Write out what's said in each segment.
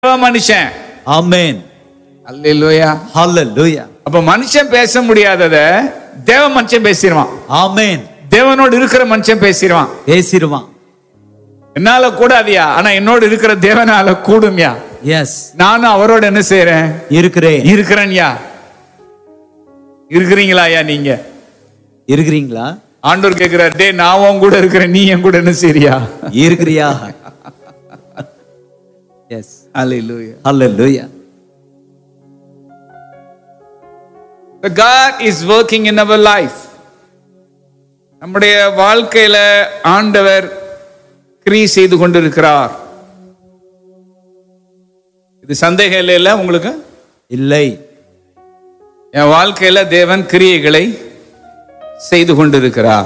தேவ மனுஷன் Amen. அல்லேலூயா Hallelujah. அப்ப மனுஷன் பேச முடியாதத தேவ மனுஷன் பேசிடுவான் Amen. தேவனோடு இருக்கிற மனுஷன் பேசிடுவான் பேசிடுவான் என்னால கூடாதியா ஆனா என்னோடு இருக்கிற தேவனால கூடும்யா எஸ் நானும் அவரோட என்ன செய்யறேன் இருக்கிறேன் இருக்கிறேன்யா இருக்கிறீங்களாயா நீங்க இருக்கிறீங்களா ஆண்டவர் கேட்கிறார் டேய் நான் உன் கூட இருக்கிறேன் நீ என் கூட என்ன செய்றியா இருக்கிறியா yes Hallelujah. Hallelujah. The God is working in our life. நம்முடைய வாழ்க்கையில ஆண்டவர் கிரியை செய்து கொண்டிருக்கிறார் இது சந்தேகம் இல்லைல்ல உங்களுக்கு இல்லை என் வாழ்க்கையில தேவன் கிரியைகளை செய்து கொண்டிருக்கிறார்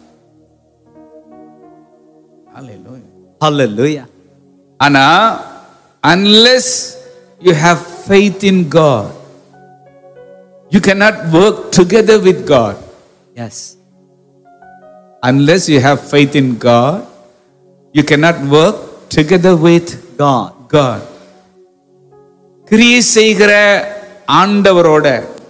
Hallelujah. Hallelujah. ஆனா unless you have faith in God you cannot work together with God yes unless you have faith in God you cannot work together with God. God கிரியை செய்கிற ஆண்டவரோட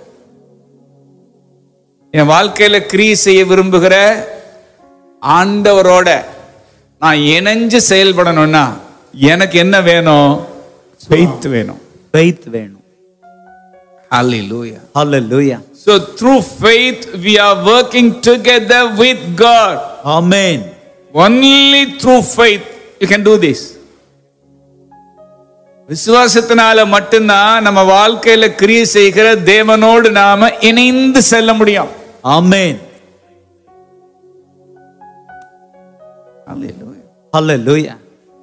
என் வாழ்க்கையில கிரியை செய்ய விரும்புகிற ஆண்டவரோட நான் இணைஞ்சு செயல்படணும்னா எனக்கு என்ன வேணும் faith வேணும் Faith வேணும் Hallelujah. Hallelujah. So through faith we are working together with God. Amen. Only through faith you can do this. விசுவாசத்தினால மட்டும்தான் நம்ம வாழ்க்கையில கிரியை செய்கிற தேவனோடு நாம இணைந்து செல்ல முடியும் Amen. Hallelujah.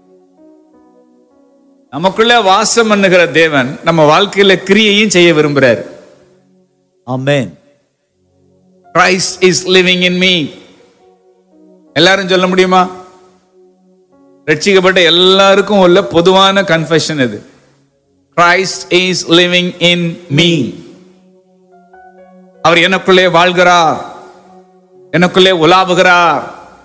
நமக்குள்ள வாசம் பண்ணுகிற தேவன் நம்ம வாழ்க்கையில கிரியையும் செய்ய விரும்புறாரு Amen. Christ is living in me எல்லாரும் சொல்ல முடியுமா ரட்சிக்கப்பட்ட எல்லாருக்கும் உள்ள பொதுவான கன்ஃபெஷன் இது Christ is living in me அவர் எனக்குள்ளே வாழ்கிறார் எனக்குள்ளே உலாவுகிறார்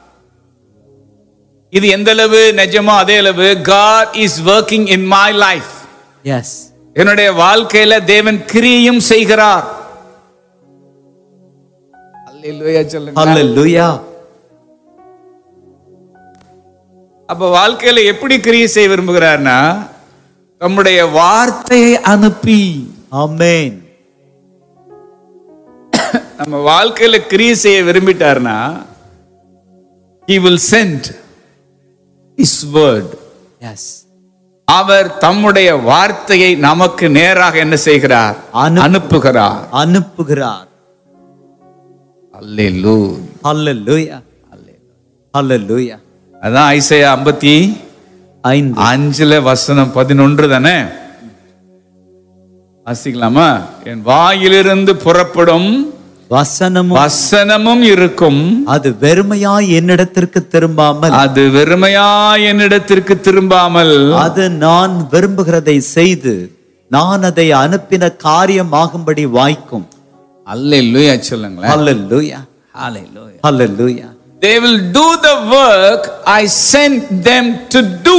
இது எந்த அளவு நிஜமோ அதே அளவு God is working in my life Yes. என்னுடைய வாழ்க்கையில தேவன் கிரியையும் செய்கிறார் அல்லேலூயா சொல்லுங்க Hallelujah. அப்ப வாழ்க்கையில எப்படி கிரியை செய்ய விரும்புகிறார்னா தம்முடைய வார்த்தையை அனுப்பி Amen. நம்ம வாழ்க்கையில கிரியை செய்ய விரும்பிட்டார்னா he will send his word Yes. அவர் தம்முடைய வார்த்தையை நமக்கு நேராக என்ன செய்கிறார் அனுப்பு- அனுப்புகிறார் அனுப்புகிறார் அல்லேலூயா Hallelujah. Hallelujah. அதான் ஐசையா ஐம்பத்தி ஐந்து அஞ்சுல வசனம் பதினொன்று தானே வாசிக்கலாமா என் வாயிலிருந்து புறப்படும் வசனமும் வசனமும் இருக்கும் அது வெறுமையாய் என்னிடத்திற்கு திரும்பாமல் அது வெறுமையா என்னிடத்திற்கு திரும்பாமல் அது நான் விரும்புகிறதை செய்து நான் அதை அனுப்பின காரியமாகும்படி வாய்க்கும் அல்லேலூயா சொல்லுங்களேன் Hallelujah. Hallelujah. Hallelujah. They will do the work I sent them to do.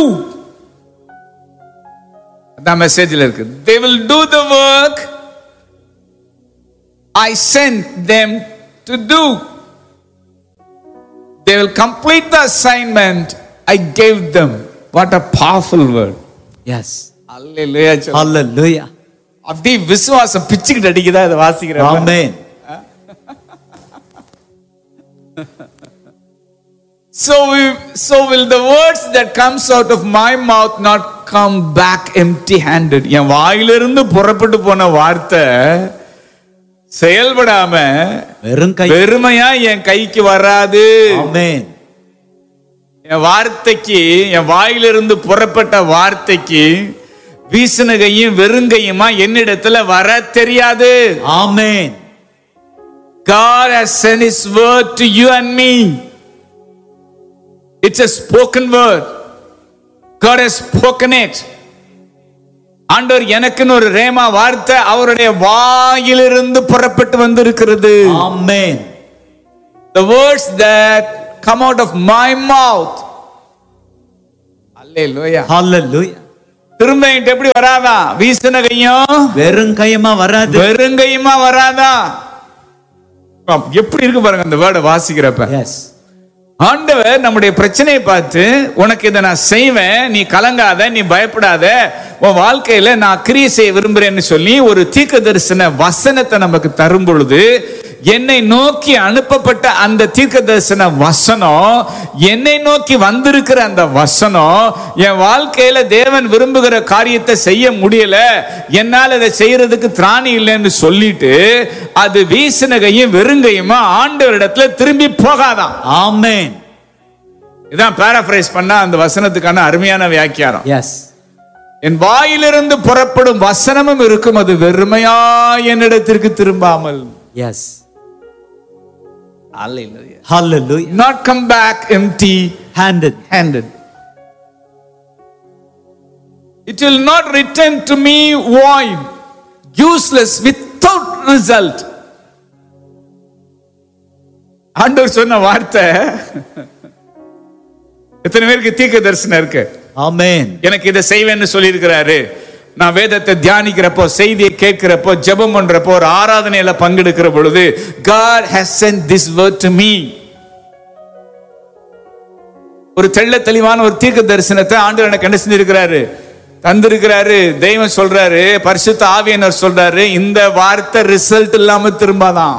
அதான் மெசேஜ்ல இருக்கு They will do the work I sent them to do. They will complete the assignment I gave them. What a powerful word. Yes. அல்லேலூயா சொல்லுங்க. Hallelujah. அப்படியே விசுவாசம் பிச்சுக்கிட்டு அடிக்குதா இதை வாசிக்கிறேன் Amen. So, we, so will the words that comes out of my mouth not come back empty handed. என் வாயிலிருந்து புறப்பட்டு போன வார்த்தை செயல்படாம வெறும் கை வெறுமையா என் கைக்கு வராது Amen. என் வார்த்தைக்கு என் வாயிலிருந்து புறப்பட்ட வார்த்தைக்கு வீசனகையும் வெறுங்கையுமா என்னிடத்துல வர தெரியாது Amen. God has sent His word to you and me. It's a spoken word. God has spoken it. ஆண்டவர் எனக்குன்னு ஒரு ரேமா வார்த்தை அவருடைய வாயிலிருந்து புறப்பட்டு வந்திருக்கிறது Amen. the words that come out of my mouth Hallelujah. Hallelujah. திரும்ப என்கிட்ட எப்படி வராதா வீசின கையும் வெறும் கையமா வராது வெறுங்கையுமா வராதா அப்ப எப்படி இருக்கு பாருங்க அந்த வேர்டை வாசிக்கிறப்ப எஸ் ஆண்டவர் நம்முடைய பிரச்சனையை பார்த்து உனக்கு இதை நான் செய்வேன் நீ கலங்காத நீ பயப்படாத உன் வாழ்க்கையில நான் கிரியை செய்ய விரும்புறேன்னு சொல்லி ஒரு தீர்க்க தரிசன வசனத்தை நமக்கு தரும் பொழுது என்னை நோக்கி அனுப்பப்பட்ட அந்த தீர்க்க தரிசன வசனம் என்னை நோக்கி வந்திருக்கிற அந்த வசனம் என் வாழ்க்கையில தேவன் விரும்புகிற காரியத்தை செய்ய முடியல என்னால் இதை செய்யறதுக்கு திராணி இல்லைன்னு சொல்லிட்டு அது வீசின கையும் வெறுங்கையுமா ஆண்டவரிடத்துல திரும்பி போகாதான் ஆமென் இதான் பேராஃப்ரைஸ் பண்ணா அந்த வசனத்துக்கான அருமையான வியாக்கியானம் எஸ் என் வாயிலிருந்து புறப்படும் வசனமும் இருக்கும் அது வெறுமையா என்னிடத்திற்கு திரும்பாமல் yes hallelujah not come back empty handed handed it will not return to me void useless without result ஆண்டவர் சொன்ன வார்த்தை எத்தனை பேருக்கு தீர்க்க தரிசனம் இருக்கு ஆமென் எனக்கு இதை செய்வேன்னு சொல்லியிருக்கிறாரு நான் வேதத்தை தியானிக்கிறப்போ செய்தியை கேட்கிறப்போ ஜெபம் பண்றப்போ ஒரு ஆராதனையில பங்கெடுக்கிற பொழுது God has sent this word to me ஒரு தெள்ள தெளிவான ஒரு தீர்க்க தரிசனத்தை ஆண்டவர் எனக்கு என்ன செஞ்சிருக்கிறாரு தந்திருக்கிறாரு தெய்வம் சொல்றாரு பரிசுத்த ஆவியனர் சொல்றாரு இந்த வார்த்தை ரிசல்ட் இல்லாம திரும்பாதான்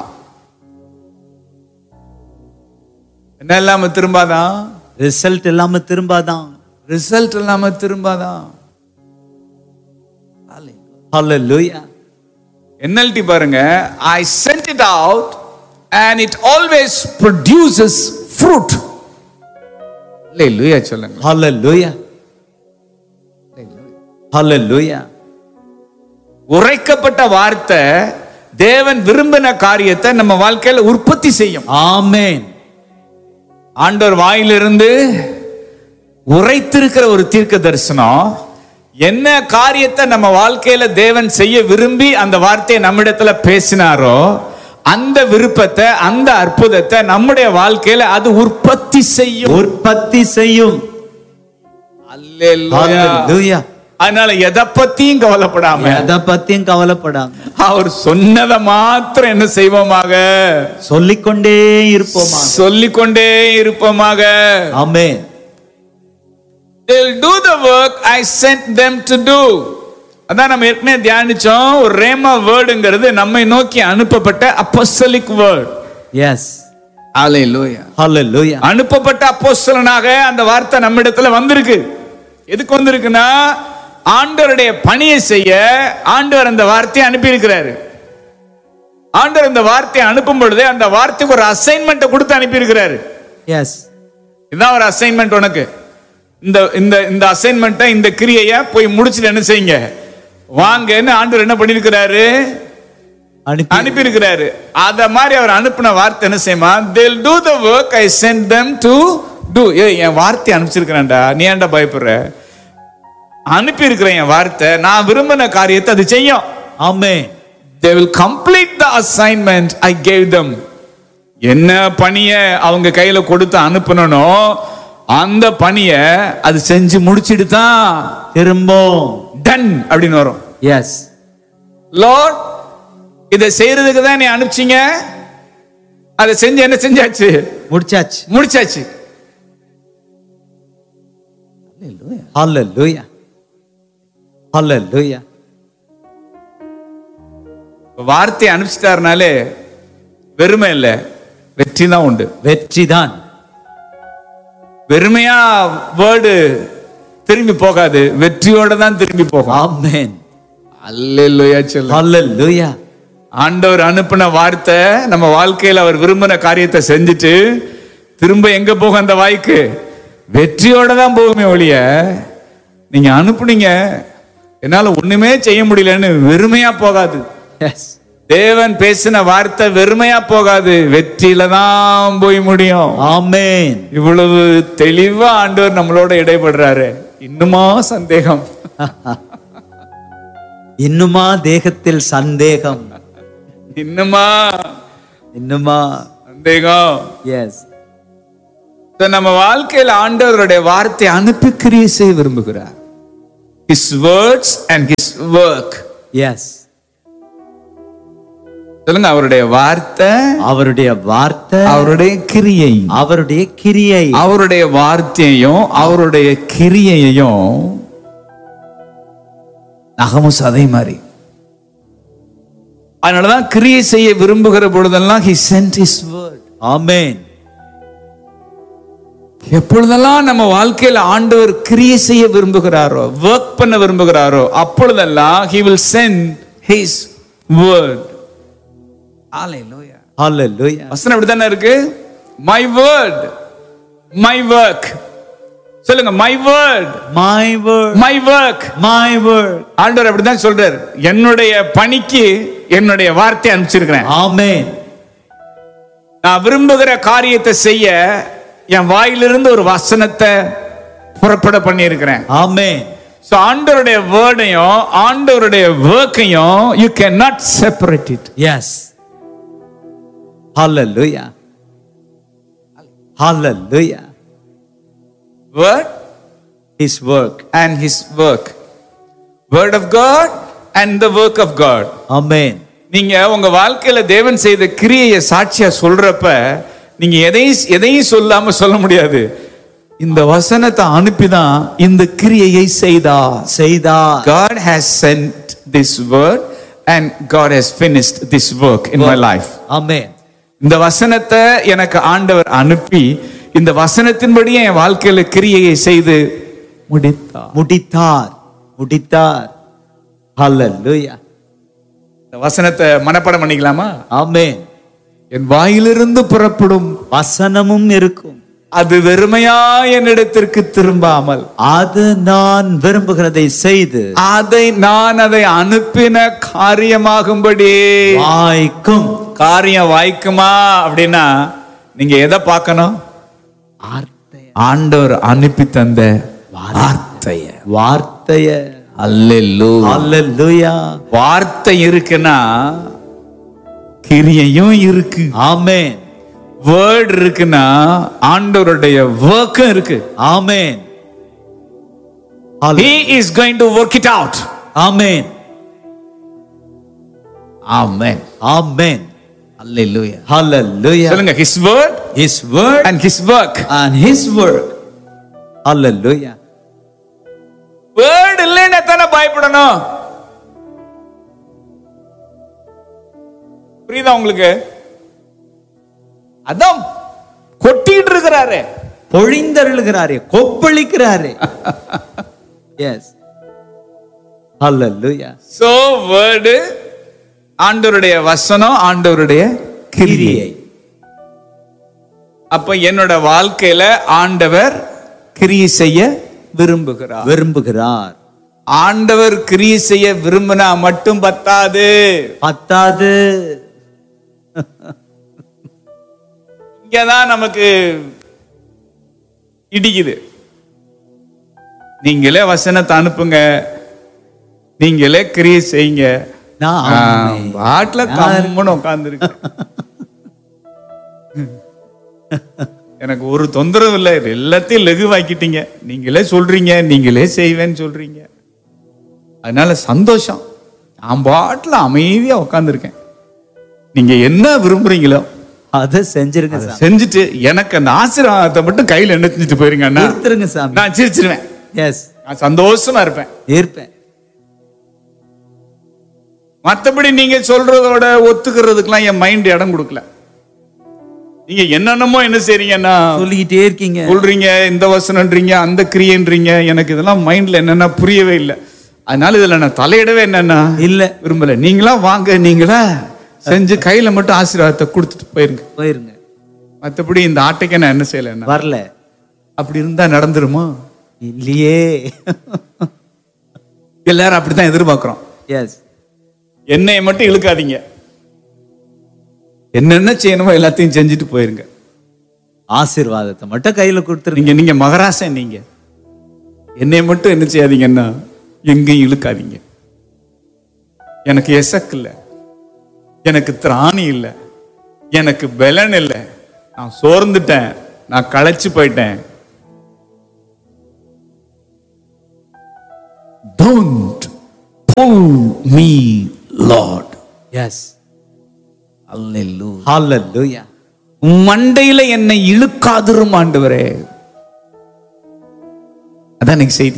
என்ன இல்லாம திரும்பாதான் ரிசல்ட் இல்லாம திரும்பாதான் ரிசல்ட் இல்லாம திரும்பாதான் hallelujah NLT பாருங்க I sent it out and it always produces fruit Hallelujah சொல்லுங்க hallelujah hallelujah உரைக்கப்பட்ட வார்த்தை தேவன் விரும்பின காரியத்தை நம்ம வாழ்க்கையில உற்பத்தி செய்யும் ஆமென் ஆண்டவர் வாயிலிருந்து உரைத்திருக்கிற ஒரு தீர்க்க தரிசனம் என்ன காரியத்தை நம்ம வாழ்க்கையில தேவன் செய்ய விரும்பி அந்த வார்த்தையை நம்மிடத்துல பேசினாரோ அந்த விருப்பத்தை அந்த அற்புதத்தை நம்முடைய வாழ்க்கையில அது உற்பத்தி செய்யும் உற்பத்தி செய்யும் அல்லேலூயா. hallelujah அதனால எதை பத்தியும் கவலைப்படாம எதை பத்தியும் கவலைப்படாம அவர் சொன்னதை மாத்திரம் என்ன செய்வோமாக சொல்லிக்கொண்டே இருப்போமா சொல்லிக்கொண்டே இருப்போமாக ஆமென் They'll do the work I sent them to do. அதான் நம்ம ஏற்கனவே தியானிச்சோம் ஒரு ரேமா வேர்டுங்கிறது நம்மை நோக்கி அனுப்பப்பட்ட apostolic word yes hallelujah hallelujah அனுப்பப்பட்ட அப்போஸ்தலனாக அந்த வார்த்தை நம்மிடத்துல வந்திருக்கு எதுக்கு வந்திருக்குன்னா ஆண்டவருடைய பணியை செய்ய ஆண்டவர் அந்த வார்த்தையை அனுப்பி இருக்கிறாரு ஆண்டவர் அந்த வார்த்தையை அனுப்பும் பொழுது அந்த வார்த்தைக்கு ஒரு அசைன்மெண்ட்டை கொடுத்து அனுப்பி இருக்கிறாரு எஸ் இதான் ஒரு அசைன்மெண்ட் உனக்கு இந்த இந்த இந்த அசைன்மெண்ட்டை இந்த கிரியைய போய் முடிச்சுட்டு என்ன செய்யுங்க வாங்கன்னு ஆண்டவர் என்ன பண்ணிருக்கிறாரு அனுப்பி அனுப்பி இருக்கிறாரு அத மாதிரி அவர் அனுப்பின வார்த்தை என்ன செய்யுமா they'll do the work i sent them to do ஏய் என் வார்த்தை அனுப்பிச்சிருக்கிறேன்டா நீ ஏன்டா பயப்படுற அனுப்பி இருக்கிறேன் என் வார்த்தை நான் விரும்பின காரியத்தை அது செய்யும் ஆமென் they will complete the assignment i gave them என்ன பணியை அவங்க கையில கொடுத்து அனுப்பணும் அந்த பணியை அது செஞ்சு முடிச்சிட்டு தான் திரும்பவும் டன் அப்படின்னு வரும் எஸ் லார்ட் இதை செய்யறதுக்கு தான் நீ அனுப்பிச்சீங்க அதை செஞ்சு என்ன செஞ்சாச்சு முடிச்சாச்சு முடிச்சாச்சு hallelujah hallelujah வார்த்தையை அனுப்பிச்சிட்டாருனாலே வெறுமை இல்லை வெற்றி தான் உண்டு வெற்றிதான் வெறுமையா வேர்டு திரும்பி போகாது வெற்றியோட தான் திரும்பி போகும் ஆமென் அல்லேலூயா சொல்லு hallelujah ஆண்டவர் அனுப்பின வார்த்தை நம்ம வாழ்க்கையில அவர் விரும்பின காரியத்தை செஞ்சுட்டு திரும்ப எங்க போகும் அந்த வாய்க்கு வெற்றியோட தான் போகுமே ஒழிய நீங்க அனுப்புனீங்க என்னால ஒண்ணுமே செய்ய முடியலன்னு வெறுமையா போகாது எஸ் தேவன் பேசின வார்த்தை வெறுமையா போகாது வெற்றியில தான் போய் முடியும் ஆமென் இவ்வளவு தெளிவா ஆண்டவர் நம்மளோட இடைபடுறாரு இன்னுமா சந்தேகம் இன்னுமா தேகத்தில் சந்தேகம் இன்னுமா இன்னுமா சந்தேகம் எஸ் So, நம்ம வாழ்க்கையில ஆண்டவருடைய வார்த்தை அனுப்பி கிரியை செய்ய விரும்புகிறார் his words and his work yes சொல்லுங்க அவருடைய வார்த்தை அவருடைய வார்த்தை அவருடைய கிரியை அவருடைய கிரியை அவருடைய வார்த்தையையும் அவருடைய கிரியையையும் நகமும் சதை மாதிரி அதனாலதான் கிரியை செய்ய விரும்புகிற பொழுதெல்லாம் he sent his word ஆமென் எப்பொழுதெல்லாம் நம்ம வாழ்க்கையில ஆண்டவர் கிரியை செய்ய விரும்புகிறாரோ ஒர்க் பண்ண விரும்புகிறாரோ அப்பொழுதெல்லாம் he will send his word Hallelujah. ஹalleluya வசனம் இப்படித்தானே இருக்கு மை வேர்ட் மை ஒர்க் சொல்லுங்க my word my word my work my word ஆண்டவர் அப்படிதான் சொல்றாரு என்னுடைய பணிக்கு என்னுடைய வார்த்தை அனுப்பிச்சிருக்கிறேன் ஆமென் நான் விரும்புகிற காரியத்தை செய்ய என் வாயிலிருந்து ஒரு வசனத்தை புறப்பட பண்ணியிருக்கிறேன் ஆமென் ஸோ ஆண்டவருடைய வேர்டையும் ஆண்டவருடைய ஒர்க்கையும் you can not separate it yes hallelujah hallelujah word his work and his work word of God and the work of God amen நீங்க உங்க வாழ்க்கையில தேவன் செய்த கிரியையை சாட்சியா சொல்றப்ப நீங்க எதையும் எதையும் சொல்லாம சொல்ல முடியாது இந்த வசனத்தை அனுப்பிதான் இந்த கிரியையை செய்தார் செய்தார் God has sent this word and God has finished this work in my life. ஆமென் இந்த வசனத்தை எனக்கு ஆண்டவர் அனுப்பி இந்த வசனத்தின்படியே என் வாழ்க்கையில கிரியையை செய்து முடித்தார் முடித்தார் முடித்தார் ஹalleluya இந்த வசனத்தை மனப்பாடம் பண்ணிக்கலாமா ஆமென் என் வாயிலிருந்து புறப்படும் வசனமும் இருக்கும் அது வெறுமையா என்னிடத்திற்கு திரும்பாமல் அது நான் விரும்புகிறதை செய்து அதை நான் அதை அனுப்பின காரியமாகும்படி வாய்க்கும் காரியம் வாய்க்குமா அப்படின்னா நீங்க எதை பார்க்கணும் வார்த்தைய ஆண்டவர் அனுப்பி தந்த வார்த்தைய வார்த்தைய அல்லெல்லு ஹalleluya வார்த்தை இருக்குன்னா கிரியையும் இருக்கு ஆமென் வேர்ட் இருக்குன்னா ஆண்டவருடைய ஒர்க்கும் இருக்கு ஆமென் he is going to work it out amen amen amen hallelujah ஹalleluya சொல்லுங்க his word his word and his work and his work hallelujah word இல்லைன்னா தானே பயப்படணும் புரியுதா உங்களுக்கு அதான் கொட்டிட்டு இருக்கிறாரு பொழிந்தருளுகிறாரே கொப்பளிக்கிறாரே எஸ் ஹalleluya சோ வேர்டு ஆண்டவருடைய வசனம் ஆண்டவருடைய கிரியை கிரியை அப்ப என்னோட வாழ்க்கையில ஆண்டவர் கிரியை செய்ய விரும்புகிறார் விரும்புகிறார் ஆண்டவர் கிரியை செய்ய விரும்பினா மட்டும் பத்தாது பத்தாது இங்கதான் நமக்கு இடிக்குது நீங்களே வசனத்தை அனுப்புங்க நீங்களே கிரியை செய்யுங்க நான் ஆமென். பாட்டில கம்முன்னு உட்கார்ந்து எனக்கு ஒரு தொந்தரவு இல்லை எல்லாத்தையும் லகுவாக்கிட்டீங்க நீங்களே சொல்றீங்க நீங்களே செய்வேன்னு சொல்றீங்க அதனால சந்தோஷம் நான் பாட்டில் அமைதியா உட்காந்துருக்கேன் நீங்க என்ன விரும்புறீங்களோ அதை செஞ்சிருங்க சாமி செஞ்சுட்டு எனக்கு அந்த ஆசீர்வாதத்தை மட்டும் கையில நினைச்சிட்டு போயிருங்கன்னா கொடுத்துருங்க சாமி நான் சிரிச்சிருவேன் எஸ் நான் சந்தோஷமா இருப்பேன் இருப்பேன் மத்தபடி நீங்க சொல்றதோட ஒத்துக்கிறதுக்கெல்லாம் என் மைண்ட் இடம் கொடுக்கல நீங்க என்னென்னமோ என்ன செய்றீங்கன்னா சொல்லிக்கிட்டே இருக்கீங்க சொல்றீங்க இந்த வசனம்ன்றீங்க அந்த கிரியன்றீங்க எனக்கு இதெல்லாம் மைண்ட்ல என்னன்னா புரியவே இல்லை அதனால இதுல நான் தலையிடவே என்னன்னா இல்ல விரும்பல நீங்களா வாங்க நீங்களா செஞ்சு கையில மட்டும் ஆசீர்வாதத்தை கொடுத்துட்டு போயிருங்க போயிருங்க மத்தபடி இந்த ஆட்டைக்கு நான் என்ன செய்யலைன்னா வரல அப்படி இருந்தா நடந்துருமா இல்லையே எல்லாரும் அப்படித்தான் எதிர்பார்க்கிறோம் எஸ் என்னைய மட்டும் இழுக்காதீங்க என்னென்ன செய்யணுமோ எல்லாத்தையும் செஞ்சுட்டு போயிருங்க ஆசீர்வாதத்தை மட்டும் கையில கொடுத்துருங்க நீங்க நீங்க மகராசன் நீங்க என்னை மட்டும் என்ன செய்யாதீங்கன்னா எங்கேயும் இழுக்காதீங்க எனக்கு எசக் இல்லை எனக்கு திராணி இல்லை எனக்கு பலன் இல்லை நான் சோர்ந்துட்டேன் நான் களைச்சு போயிட்டேன் don't pull me Lord yes hallelujah மண்டையில என்னை இழுக்காதிரும் ஆண்டவரே அதான் இன்னைக்கு செய்தி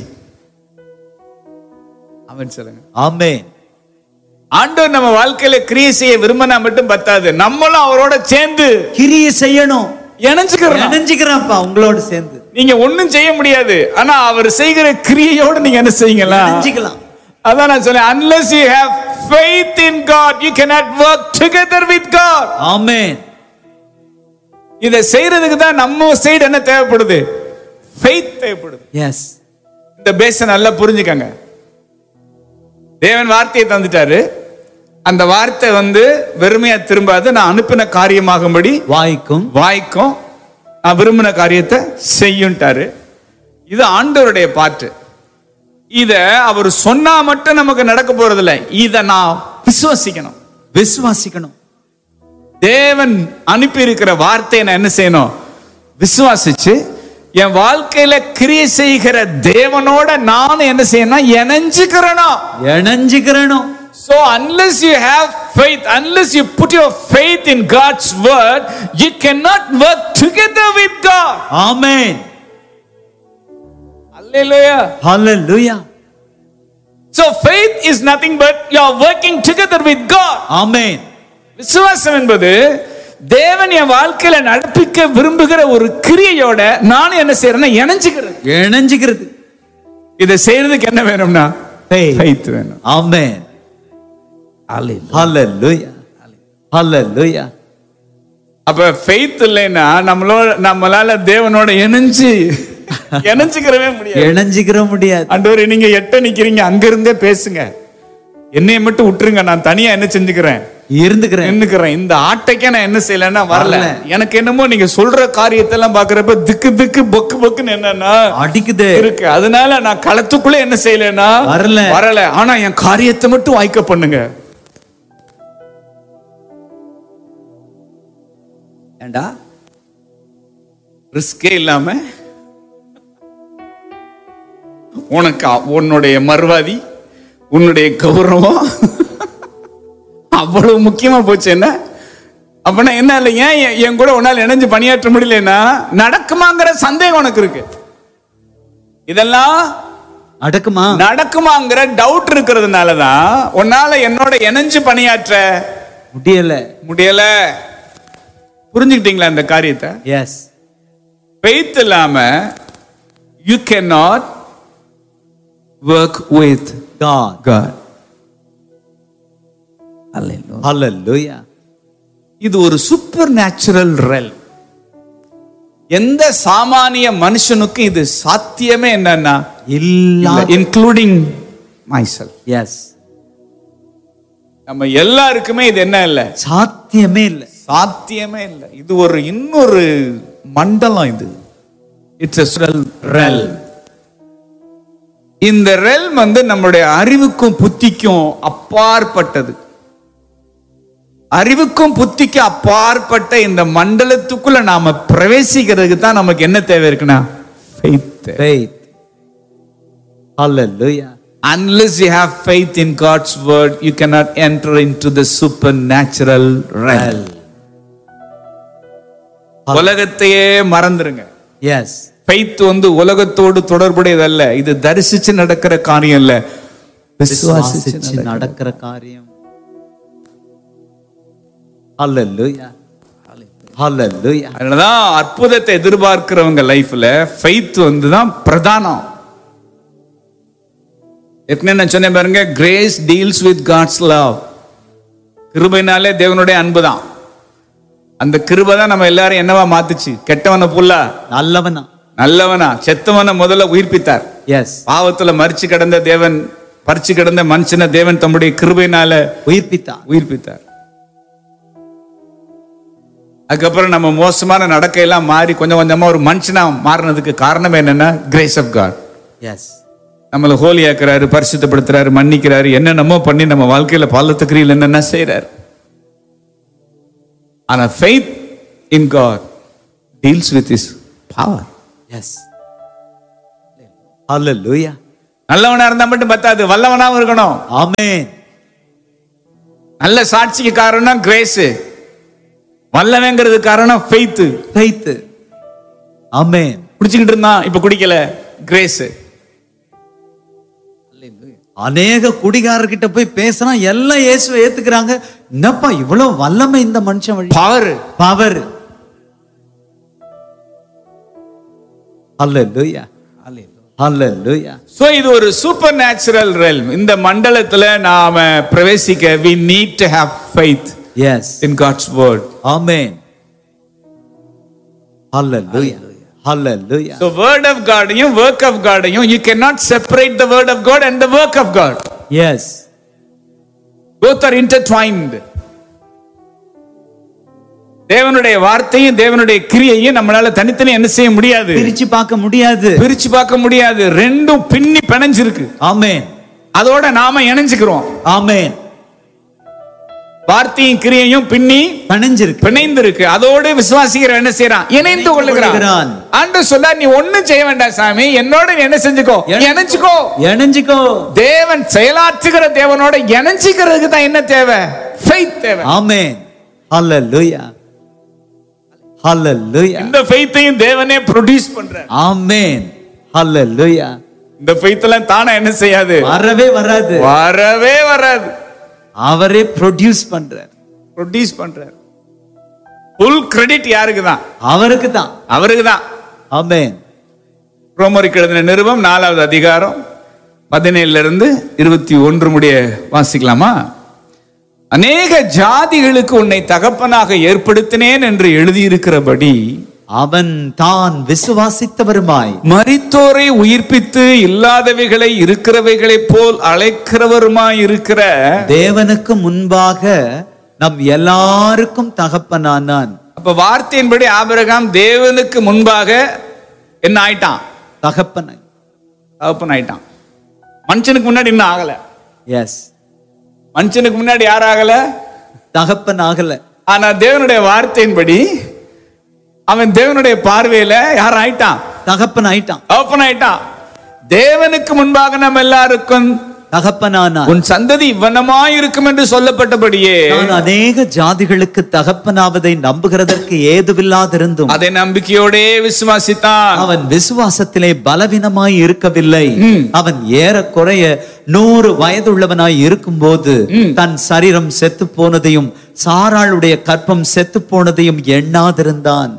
அவன் சொல்லுங்க ஆமென் ஆண்டவர் நம்ம வாழ்க்கையில கிரியை செய்ய விரும்பினா மட்டும் பத்தாது நம்மளும் அவரோட சேர்ந்து கிரியை செய்யணும் இணைஞ்சுக்கிறோம் நினைஞ்சுக்கிறேன்ப்பா உங்களோட சேர்ந்து நீங்க ஒண்ணும் செய்ய முடியாது ஆனா அவர் செய்கிற கிரியையோட நீங்க என்ன செய்யுங்களா நினைஞ்சுக்கலாம் அதான் நான் சொன்னேன் unless you have faith in God you cannot work together with God ஆமென் இதை செய்யறதுக்கு தான் நம்ம சைடு என்ன தேவைப்படுது faith தேவைப்படுது எஸ் இந்த பேச நல்லா புரிஞ்சுக்கங்க தேவன் வார்த்தையை தந்துட்டாரு அந்த வார்த்தை வந்து வெறுமையா திரும்பாது நான் அனுப்பின காரியமாகும்படி வாய்க்கும் வாய்க்கும் நான் விரும்பின காரியத்தை செய்யும்ட்டாரு இது ஆண்டவருடைய பாட்டு இத அவர் சொன்னா மட்டும் நமக்கு நடக்க போறது இல்ல இத நான் விசுவசிக்கணும் விசுவாசிக்கணும் தேவன் அனுப்பி இருக்கிற வார்த்தையை நான் என்ன செய்யணும் விசுவாசிச்சு என் வாழ்க்கையில கிரியை செய்கிற தேவனோட நான் என்ன செய்யணும் இணைஞ்சுக்கிறேனோ இணைஞ்சுக்கிறணும் So unless you have faith, unless you put your faith in God's word, you cannot work together with God. Amen Hallelujah. Hallelujah So faith is nothing but you are working together with God. ஆமென் விசுவாசம் என்பது தேவன் என் வாழ்க்கையில நடப்பிக்க விரும்புகிற ஒரு கிரியையோட நானும் என்ன செய்யறேன்னா இணைஞ்சுக்கிறது இணைஞ்சுக்கிறது இதை செய்யறதுக்கு என்ன வேணும்னா Faith. faith வேணும் ஆமென் ஹalleluya ஹalleluya அப்ப ஃபெய்த் இல்லைன்னா நம்மளோட நம்மளால தேவனோட இணைஞ்சு இணைஞ்சுக்கிறவே முடியாது இணைஞ்சுக்கிற முடியாது ஆண்டவரே நீங்க எட்ட நிக்கிறீங்க அங்க இருந்தே பேசுங்க என்னைய மட்டும் விட்டுருங்க நான் தனியா என்ன செஞ்சுக்கிறேன் இருந்துக்கிறேன் நின்னுக்கிறேன் இந்த ஆட்டைக்கே நான் என்ன செய்யலைன்னா வரல வரல. எனக்கு என்னமோ நீங்க சொல்ற காரியத்தெல்லாம் பாக்குறப்ப திக்கு திக்கு பொக்கு பொக்குன்னு என்னன்னா அடிக்குது இருக்கு அதனால நான் களத்துக்குள்ள என்ன செய்யலைன்னா வரல. வரல ஆனா என் காரியத்தை மட்டும் வாய்க்க பண்ணுங்க ஏண்டா ரிஸ்கே இல்லாம உனக்கு அ- உன்னுடைய மறுவாதி உன்னுடைய கௌரவம் அவ்வளவு முக்கியமா போச்சு என்ன அப்பனா என்ன இல்லை ஏன் என்- என் கூட உன்னால் இணைஞ்சு பணியாற்ற முடியலன்னா நடக்குமாங்கிற சந்தேகம் உனக்கு இருக்கு இதெல்லாம் நடக்குமா நடக்குமாங்கிற டவுட் இருக்கிறதுனால தான் உன்னால என்னோட இணைஞ்சு பணியாற்ற முடியல முடியல புரிஞ்சுக்கிட்டீங்களா இந்த காரியத்தை எஸ் பெய்த் இல்லாம you can not work with God God hallelujah இது ஒரு சூப்பர் நேச்சுரல் ரெல் எந்த சாமானிய மனுஷனுக்கும் இது சாத்தியமே என்னன்னா இல்ல இன்க்ளூடிங் மைசெல் எஸ் நம்ம எல்லாருக்குமே இது என்ன இல்லை சாத்தியமே இல்ல சாத்தியமே இல்லை இது ஒரு இன்னொரு மண்டலம் இது இட்ஸ் ரெல் இந்த ரெல் வந்து நம்முடைய அறிவுக்கும் புத்திக்கும் அப்பாற்பட்டது அறிவுக்கும் புத்திக்கும் அப்பாற்பட்ட இந்த மண்டலத்துக்குள்ள நாம பிரவேசிக்கிறதுக்கு தான் நமக்கு என்ன தேவை இருக்குன்னா faith தேவை. faith hallelujah Unless you have faith in God's word, you cannot enter into the supernatural realm. உலகத்தையே மறந்துருங்க yes ஃபெய்த் வந்து உலகத்தோடு தொடர்புடையதல்ல இது தரிசிச்சு நடக்கிற காரியம் இல்ல விசுவாசிச்சு விசுவாசிச்சு நடக்கிற காரியம் hallelujah hallelujah அதனாலதான் அற்புதத்தை எதிர்பார்க்கிறவங்க லைஃப்ல ஃபெய்த் வந்து தான் பிரதானம் ஏற்கனவே நான் சொன்னேன் பாருங்க grace deals with God's love கிருபைனாலே தேவனுடைய அன்பு தான் அந்த கிருபை தான் நம்ம எல்லாரும் என்னவா மாத்துச்சு கெட்டவனை புல்லா நல்லவனா நல்லவனா செத்தவனை முதல்ல உயிர்ப்பித்தார் எஸ் பாவத்துல மறிச்சு கிடந்த தேவன் பறிச்சு கிடந்த மனுஷனை தேவன் தம்முடைய கிருபையினால உயிர்ப்பித்தான் உயிர்ப்பித்தார் அதுக்கப்புறம் நம்ம மோசமான நடக்கையெல்லாம் மாறி கொஞ்சம் கொஞ்சமா ஒரு மனுஷனா மாறினதுக்கு காரணம் என்னன்னா கிரேஸ் ஆஃப் காட் எஸ் நம்மளை ஹோலி ஆக்குறாரு பரிசுத்தப்படுத்துறாரு மன்னிக்கிறாரு என்னென்னமோ பண்ணி நம்ம வாழ்க்கையில பாலத்துக்கிரியில் என்னென்ன செய்றாரு ஆனா faith in God deals with is power yes hallelujah நல்லவனா இருந்தா மட்டும் பத்தாது வல்லவனாவும் இருக்கணும் ஆமென் நல்ல சாட்சிக்கு காரணம் கிரேஸ் வல்லவங்கிறது காரணம் ஃபெய்த் faith ஆமென் குடிச்சுக்கிட்டு இருந்தான் இப்ப குடிக்கல கிரேஸ் அநேக குடிகாரர்கிட்ட போய் பேசினா எல்லாம் இயேசுவை ஏத்துக்கிறாங்க என்னப்பா இவ்வளவு வல்லமை இந்த மனுஷன் வழி power power hallelujah hallelujah so இது ஒரு சூப்பர் நேச்சுரல் ரெல்ம் இந்த மண்டலத்துல நாம பிரவேசிக்க we need to have faith yes in God's word amen hallelujah hallelujah so word of God யும் work of God யும் you cannot separate the word of God and the work of God yes both are intertwined தேவனுடைய வார்த்தையும் தேவனுடைய கிரியையும் நம்மளால தனித்தனி என்ன செய்ய முடியாது பிரிச்சு பார்க்க முடியாது பிரிச்சு பார்க்க முடியாது ரெண்டும் பின்னி பிணைஞ்சிருக்கு ஆமென் அதோட நாம இணைஞ்சுக்கிறோம் ஆமென் வார்த்தையும் கிரியையும் பின்னி பணிஞ்சிருக்கு பிணைந்திருக்கு அதோடு விசுவாசிக்கிற என்ன செய்யறான் இணைந்து கொள்ளுகிறான் கொள்ளுகிறான். ஆண்டு சொல்ல நீ ஒண்ணும் செய்ய வேண்டாம் சாமி என்னோட நீ என்ன செஞ்சுக்கோ இணைஞ்சுக்கோ இணைஞ்சுக்கோ தேவன் செயலாற்றுகிற தேவனோட இணைஞ்சுக்கிறதுக்கு தான் என்ன தேவை ஃபெய்த் தேவை ஆமென் ஹalleluya ஹalleluya இந்த ஃபெய்த்தையும் தேவனே ப்ரொடியூஸ் பண்றார் ஆமென் ஹalleluya இந்த ஃபெய்த் எல்லாம் தானா என்ன செய்யாது வரவே வராது வரவே வராது அவரே ப்ரொடியூஸ் பண்றார் ப்ரொடியூஸ் பண்றார் ஃபுல் கிரெடிட் யாருக்கு தான் அவருக்கு தான் அவருக்கு தான் ஆமென் ரோமருக்கு எழுதின நிருபம் நாலாவது அதிகாரம் பதினேழுல இருந்து இருபத்தி ஒன்று முடிய வாசிக்கலாமா அநேக ஜாதிகளுக்கு உன்னை தகப்பனாக ஏற்படுத்தினேன் என்று எழுதியிருக்கிறபடி அவன் தான் விசுவாசித்தவருமாய் மரித்தோரை உயிர்ப்பித்து இல்லாதவைகளை இருக்கிறவைகளைப் போல் அழைக்கிறவருமாய் இருக்கிற தேவனுக்கு முன்பாக நம் எல்லாருக்கும் தகப்பனானான் அப்ப வார்த்தையின்படி ஆபிரகாம் தேவனுக்கு முன்பாக என்ன ஆயிட்டான் தகப்பனாய் தகப்பன் ஆயிட்டான் மனுஷனுக்கு முன்னாடி இன்னும் ஆகல எஸ் மனுஷனுக்கு முன்னாடி யார் ஆகல தகப்பன் ஆகல ஆனா தேவனுடைய வார்த்தையின்படி அவன் தேவனுடைய பார்வையில யார் ஆயிட்டான் தகப்பன் ஆயிட்டான் தகப்பன் ஆயிட்டான் தேவனுக்கு முன்பாக நம்ம எல்லாருக்கும் தகப்பனானான் உன் சந்ததி இவ்வனமாய் இருக்கும் என்று சொல்லப்பட்டபடியே நான் அநேக ஜாதிகளுக்கு தகப்பனாவதை நம்புகிறதற்கு ஏதுவில்லாதிருந்தும் அதை நம்பிக்கையோடே விசுவாசித்தான் அவன் விசுவாசத்திலே பலவீனமாய் இருக்கவில்லை அவன் ஏறக்குறைய நூறு வயதுள்ளவனாய் இருக்கும்போது தன் சரீரம் செத்து போனதையும் சாராளுடைய கற்பம் செத்து போனதையும் எண்ணாதிருந்தான்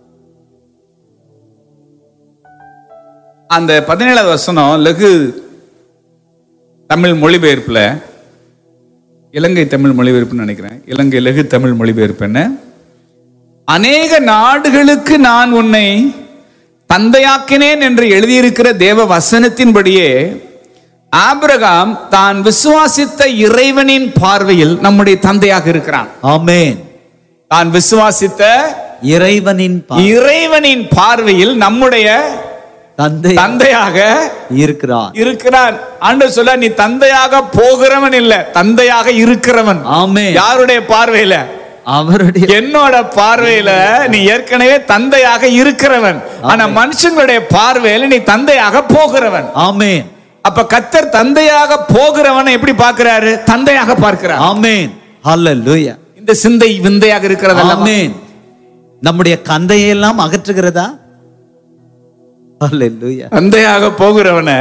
அந்த பதினேழாவது வசனம் லகு தமிழ் மொழிபெயர்ப்புல இலங்கை தமிழ் மொழிபெயர்ப்புன்னு நினைக்கிறேன் இலங்கை லகு தமிழ் மொழிபெயர்ப்பு என்ன அநேக நாடுகளுக்கு நான் உன்னை தந்தையாக்கினேன் என்று எழுதியிருக்கிற தேவ வசனத்தின்படியே ஆபிரகாம் தான் விசுவாசித்த இறைவனின் பார்வையில் நம்முடைய தந்தையாக இருக்கிறான் ஆமென் தான் விசுவாசித்த இறைவனின் பா- இறைவனின் பார்வையில் நம்முடைய தந்தை தந்தையாக இருக்கிறான் இருக்கிறான் ஆண்டவர் சொல்ல நீ தந்தையாக போகிறவன் இல்ல தந்தையாக இருக்கிறவன் ஆமென் யாருடைய பார்வையில அவருடைய என்னோட பார்வையில நீ ஏற்கனவே தந்தையாக இருக்கிறவன் ஆனா மனுஷங்களுடைய பார்வையில நீ தந்தையாக போகிறவன் ஆமென் அப்ப கத்தர் தந்தையாக போகிறவனை எப்படி பார்க்கிறாரு தந்தையாக பார்க்கிறார் ஆமென் ஹalleluya இந்த சிந்தை விந்தையாக இருக்கிறதல்ல ஆமென் நம்முடைய கந்தையை எல்லாம் அகற்றுகிறதா ஹalleluya தந்தையாக போகிறவனை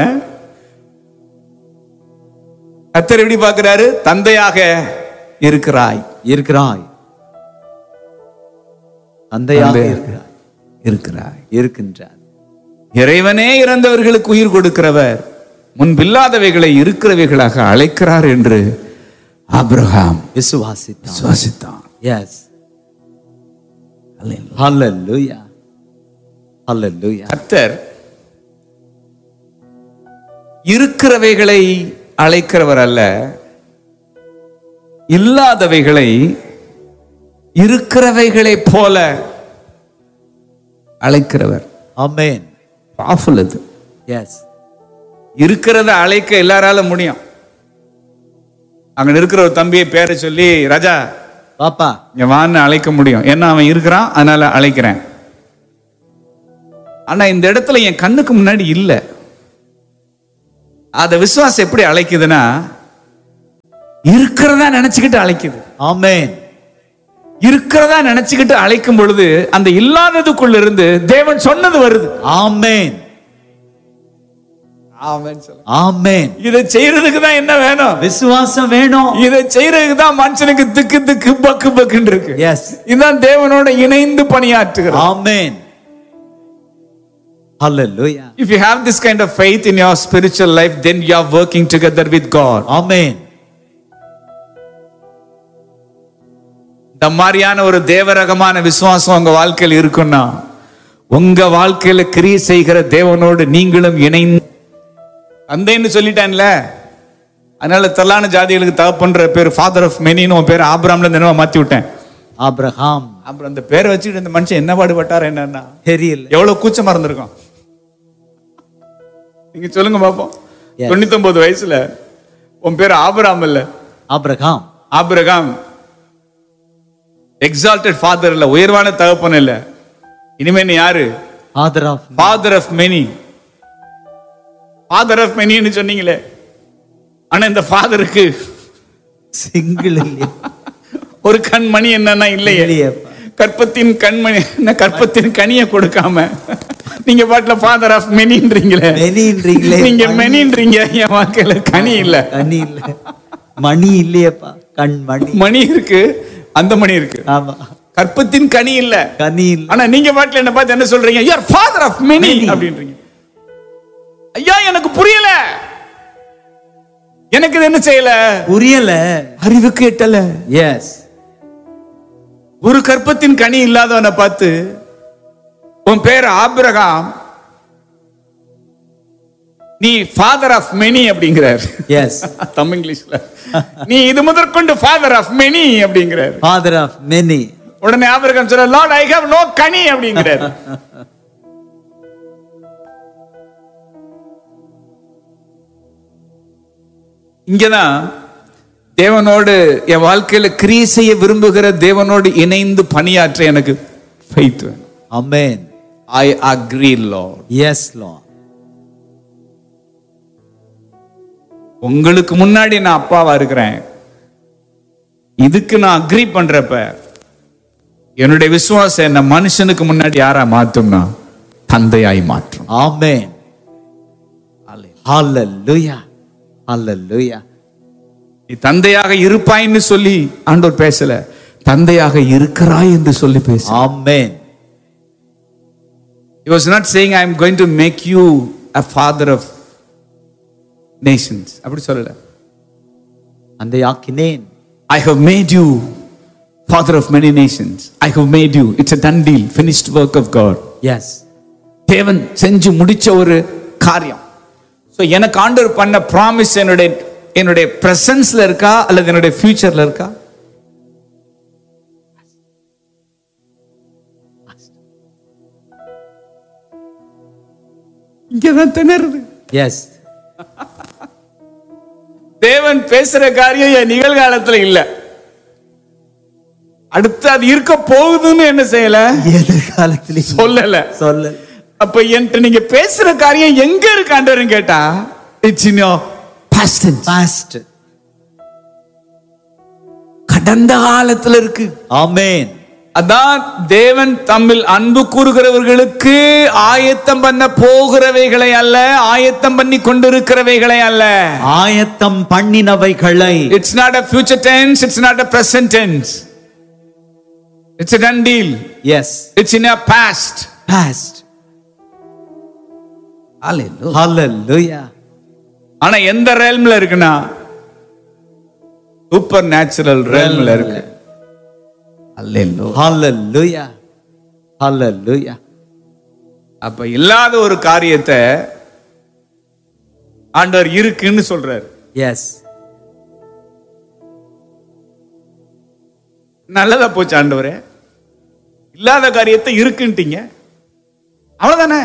கத்தர் எப்படி பார்க்கிறாரு தந்தையாக இருக்கிறாய் இருக்கிறாய் தந்தையாக தந்தையாக இருக்கிறாய் இருக்கிறாய் இருக்கின்றார் இறைவனே இறந்தவர்களுக்கு உயிர் கொடுக்கிறவர் முன்பில்லாதவைகளை இருக்கிறவைகளாக அழைக்கிறார் என்று ஆபிரகாம் விசுவாசித்தான் சுவாசித்தான் எஸ் ஹalleluya ஹalleluya கர்த்தர் இருக்கிறவைகளை அழைக்கிறவர் அல்ல இல்லாதவைகளை இருக்கிறவைகளைப் போல அழைக்கிறவர் ஆமென் பவர்ஃபுல் அது எஸ் இருக்கிறத அழைக்க எல்லாரால முடியும் அங்க இருக்கிற ஒரு தம்பியை பேரை சொல்லி ராஜா பாப்பா இங்க வான்னு அழைக்க முடியும் ஏன்னா அவன் இருக்கிறான் அதனால அழைக்கிறேன் ஆனா இந்த இடத்துல என் கண்ணுக்கு முன்னாடி இல்ல அத விசுவாசம் எப்படி அழைக்குதுன்னா இருக்கிறதா நினைச்சுக்கிட்டு அழைக்குது ஆமென் இருக்கிறதா நினைச்சுக்கிட்டு அழைக்கும் பொழுது அந்த இல்லாததுக்குள்ள இருந்து தேவன் சொன்னது வருது ஆமென் ஆமென் இதை செய்யறதுக்கு தான் என்ன வேணும் விசுவாசம் வேணும் இதை செய்யறதுக்கு தான் மனுஷனுக்கு திக்கு திக்கு பக்கு பக்குன்னு இருக்கு எஸ் இதுதான் தேவனோட இணைந்து பணியாற்றுகிறது ஆமென் ஹalleluya If you have this kind of faith in your spiritual life, then you are working together with God. ஆமென் இந்த மாதிரியான ஒரு தேவரகமான விசுவாசம் உங்க வாழ்க்கையில் இருக்குன்னா உங்க வாழ்க்கையில கிரியை செய்கிற தேவனோடு நீங்களும் இணைந்து தந்தைன்னு சொல்லிட்டான்ல அதனால தள்ளான ஜாதிகளுக்கு தகப்பன்ற பேர் ஃபாதர் ஆஃப் மெனின்னு உன் பேர் ஆபிராம்ல இருந்து என்னவோ மாத்தி விட்டேன் ஆபிரகாம் அப்புறம் அந்த பேரை வச்சுக்கிட்டு இந்த மனுஷன் என்ன பாடுபட்டார் என்னன்னா தெரியல எவ்வளவு கூச்சமா இருந்திருக்கும் நீங்க சொல்லுங்க பாப்போம் Yes. தொண்ணூத்தொன்பது வயசுல உன் பேர் ஆபிராம் இல்ல ஆபிரகாம் ஆபிரகாம் எக்ஸால்டட் ஃபாதர் இல்ல உயர்வான தகப்பன் இல்ல இனிமே நீ யாரு father of father of many father of மெனின்னு சொன்னீங்களே ஆனா இந்த ஃபாதருக்கு சிங்கிள் இல்லையா ஒரு கண்மணி என்னன்னா இல்லையே இல்லையேப்பா. கற்பத்தின் கண்மணி என்ன கற்பத்தின் கனியை கொடுக்காம நீங்க பாட்டுல ஃபாதர் ஆஃப் மெனின்றீங்களே மெனின்றீங்களே நீங்க மெனின்றீங்க என் வாழ்க்கையில கனி இல்ல கனி இல்ல மணி இல்லையேப்பா கண் மணி மணி இருக்கு அந்த மணி இருக்கு ஆமா கற்பத்தின் கனி இல்ல கனி இல்ல ஆனா நீங்க பாட்டுல என்ன பார்த்து என்ன சொல்றீங்க you are father of many Many. அப்படின்றீங்க ஐயா எனக்கு புரியல எனக்கு இது என்ன செய்யல புரியல அறிவுக்கு எட்டல எஸ் ஒரு கற்பத்தின் கனி இல்லாதவனை பார்த்து உன் பேர் ஆபிரகாம் நீ ஃபாதர் ஆஃப் மெனி அப்படிங்கிறார் எஸ் தமிழ் இங்கிலீஷ்ல நீ இது முதற்கொண்டு ஃபாதர் ஆஃப் மெனி அப்படிங்கிறார் ஃபாதர் ஆஃப் மெனி உடனே ஆபிரகாம் சொல்ற லார்ட் ஐ ஹேவ் நோ கனி அப்படிங்கிறார் இங்கதான் தேவனோடு என் வாழ்க்கையில கிரியை செய்ய விரும்புகிற தேவனோடு இணைந்து பணியாற்ற எனக்கு faith வேணும் amen I agree Lord yes லா உங்களுக்கு முன்னாடி நான் அப்பாவா இருக்கிறேன் இதுக்கு நான் அக்ரி பண்றப்ப என்னுடைய விசுவாசம் என்ன மனுஷனுக்கு முன்னாடி யாரா மாத்தும்னா தந்தையாய் மாற்றும் ஆமென் ஹalleluya ஹalleluya நீ தந்தையாக இருப்பாய்ன்னு சொல்லி ஆண்டவர் பேசல தந்தையாக இருக்கிறாய் என்று சொல்லி பேச ஆமென் He was not saying I am going to make you a father of nations அப்படி சொல்லல அந்த யாக்கினேன் I have made you father of many nations I have made you it's a done deal finished work of God yes தேவன் செஞ்சு முடிச்ச ஒரு காரியம் so எனக்கு ஆண்டவர் பண்ண ப்ராமிஸ் என்னுடைய என்னுடைய பிரசன்ஸ்ல இருக்கா அல்லது என்னுடைய ஃபியூச்சர்ல இருக்கா இங்கதான் திணறுது எஸ் தேவன் பேசுற காரியம் என் நிகழ்காலத்துல இல்ல அடுத்து அது இருக்க போகுதுன்னு என்ன செய்யல எதிர்காலத்திலே சொல்லல சொல்ல அப்ப என்கிட்ட நீங்க பேசுற காரியம் எங்க இருக்காண்டன்னு கேட்டா it's in your past past கடந்த காலத்துல இருக்கு ஆமென் அதான் தேவன் தம்மில் அன்பு கூறுகிறவர்களுக்கு ஆயத்தம் பண்ண போகிறவைகளை அல்ல ஆயத்தம் பண்ணி கொண்டிருக்கிறவைகளை அல்ல ஆயத்தம் பண்ணினவைகளை it's not a future tense it's not a present tense it's a done deal yes it's in a past past hallelujah ஆனா எந்த ரேல்ம்ல இருக்குன்னா சூப்பர் நேச்சுரல் ரேல்ம்ல இருக்கு அல்லேலூயா ஹalleluya ஹalleluya அப்ப இல்லாத ஒரு காரியத்தை ஆண்டவர் இருக்குன்னு சொல்றாரு எஸ் நல்லதா போச்சு ஆண்டவரே இல்லாத காரியத்தை இருக்குன்ட்டீங்க அவ்வளவுதானே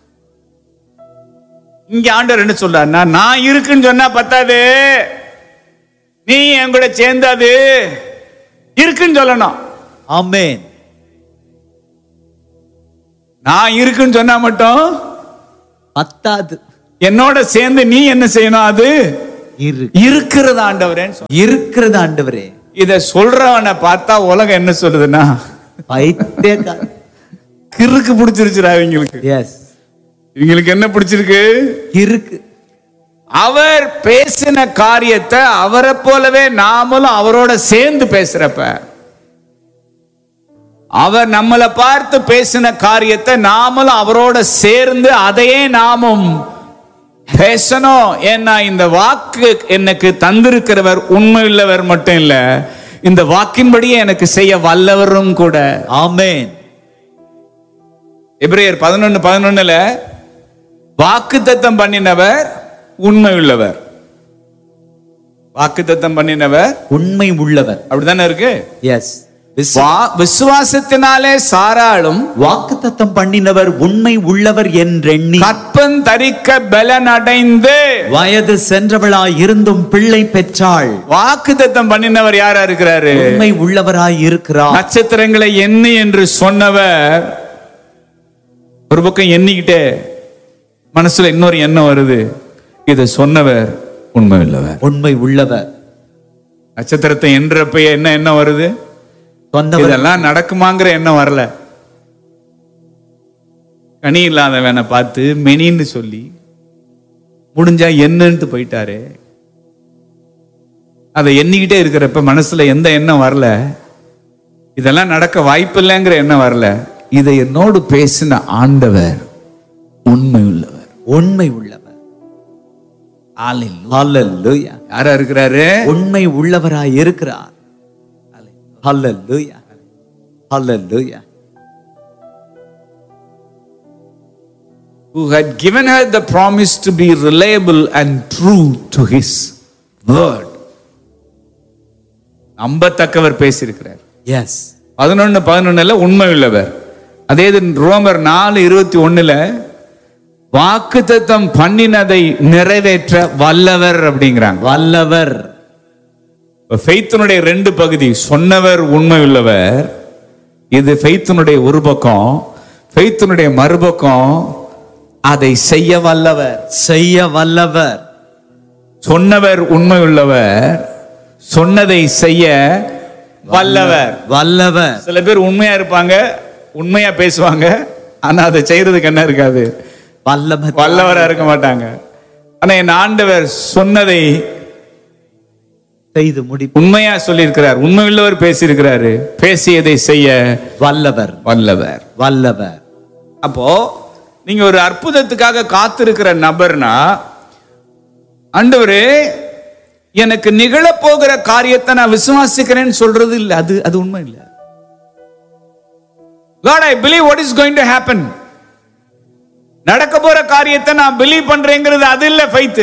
இங்க ஆண்டவர் என்ன சொல்றாருன்னா நான் இருக்குன்னு சொன்னா பத்தாது நீ என் கூட சேர்ந்தாது இருக்குன்னு சொல்லணும் ஆமென் நான் இருக்குன்னு சொன்னா மட்டும் பத்தாது என்னோட சேர்ந்து நீ என்ன செய்யணும் அது இரு இருக்கிறது ஆண்டவரேன்னு சொன்ன. இருக்கிறது ஆண்டவரே இத சொல்றவனை பார்த்தா உலகம் என்ன சொல்லுதுன்னா பைத்தியக்கார கிறுக்கு பிடிச்சிருச்சுடா இவங்களுக்கு எஸ் இவங்களுக்கு என்ன பிடிச்சிருக்கு இருக்கு அவர் பேசின காரியத்தை அவரை போலவே நாமளும் அவரோட சேர்ந்து பேசுறப்ப அவர் நம்மளை பார்த்து பேசின காரியத்தை நாமளும் அவரோட சேர்ந்து அதையே நாமும் பேசணும் ஏன்னா இந்த வாக்கு எனக்கு தந்திருக்கிறவர் உண்மையுள்ளவர் மட்டும் இல்ல இந்த வாக்கின்படியே எனக்கு செய்ய வல்லவரும் கூட ஆமென் எபிரேயர் பதினொன்னு பதினொன்னுல வாக்குத்தத்தம் பண்ணினவர் உண்மையுள்ளவர் வாக்குத்தத்தம் பண்ணினவர் உண்மை உள்ளவர் அப்படிதானே இருக்கு எஸ் வா- விசுவாசத்தினாலே சாராளும் வாக்குத்தத்தம் பண்ணினவர் உண்மை உள்ளவர் என்றெண்ணி கற்பம் தரிக்க பலன் அடைந்து வயது சென்றவளாய் இருந்தும் பிள்ளை பெற்றாள் வாக்குத்தத்தம் பண்ணினவர் யாரா இருக்கிறாரு உண்மை உள்ளவராய் இருக்கிறார் நட்சத்திரங்களை எண்ணி என்று சொன்னவர் ஒரு பக்கம் எண்ணிக்கிட்டே மனசுல இன்னொரு எண்ணம் வருது இதை சொன்னவர் உண்மை உள்ளவர் உண்மை உள்ளவர் நட்சத்திரத்தை எண்றப்ப என்ன எண்ணம் வருது சொன்னவர் இதெல்லாம் நடக்குமாங்கிற எண்ணம் வரல கனி இல்லாதவனை பார்த்து மெனின்னு சொல்லி முடிஞ்சா என்னன்ட்டு போயிட்டாரு அதை எண்ணிக்கிட்டே இருக்கிறப்ப மனசுல எந்த எண்ணம் வரல இதெல்லாம் நடக்க வாய்ப்பு இல்லைங்கிற எண்ணம் வரல இதை என்னோடு பேசின ஆண்டவர் உண்மை உள்ளவர் உண்மை உள்ளவர் ஹalleluya யாரா இருக்கிறாரு உண்மை உள்ளவராய் இருக்கிறார் ஹalleluya ஹalleluya who had given her the promise to be reliable and true to his word நம்பத்தக்கவர் பேசியிருக்கிறார் எஸ் பதினொன்னு பதினொன்னுல உண்மை உள்ளவர் அதே இது ரோமர் நாலு இருபத்தி ஒண்ணுல வாக்குத்தத்தம் பண்ணினதை நிறைவேற்ற வல்லவர் அப்படிங்கிறாங்க வல்லவர் ஃபெய்த்தினுடைய ரெண்டு பகுதி சொன்னவர் உண்மை உள்ளவர் இது ஃபெய்த்தினுடைய ஒரு பக்கம் ஃபெய்த்தினுடைய மறுபக்கம் அதை செய்ய வல்லவர் செய்ய வல்லவர் சொன்னவர் உண்மை உள்ளவர் சொன்னதை செய்ய வல்லவர் வல்லவர் சில பேர் உண்மையா இருப்பாங்க உண்மையா பேசுவாங்க ஆனா அதை செய்யறதுக்கு என்ன இருக்காது வல்லவர் வல்லவரா இருக்க மாட்டாங்க ஆனா என் ஆண்டவர் சொன்னதை செய்து முடி உண்மையா சொல்லியிருக்கிறார் உண்மை உள்ளவர் பேசியிருக்கிறாரு பேசியதை செய்ய வல்லவர் வல்லவர் வல்லவர் அப்போ நீங்க ஒரு அற்புதத்துக்காக காத்திருக்கிற நபர்னா ஆண்டவரே எனக்கு நிகழப்போகிற காரியத்தை நான் விசுவாசிக்கிறேன்னு சொல்றது இல்ல அது அது உண்மை இல்ல God I believe what is going to happen நடக்க போற காரியத்தை நான் பிலீவ் பண்றேங்கிறது அது இல்ல ஃபைத்து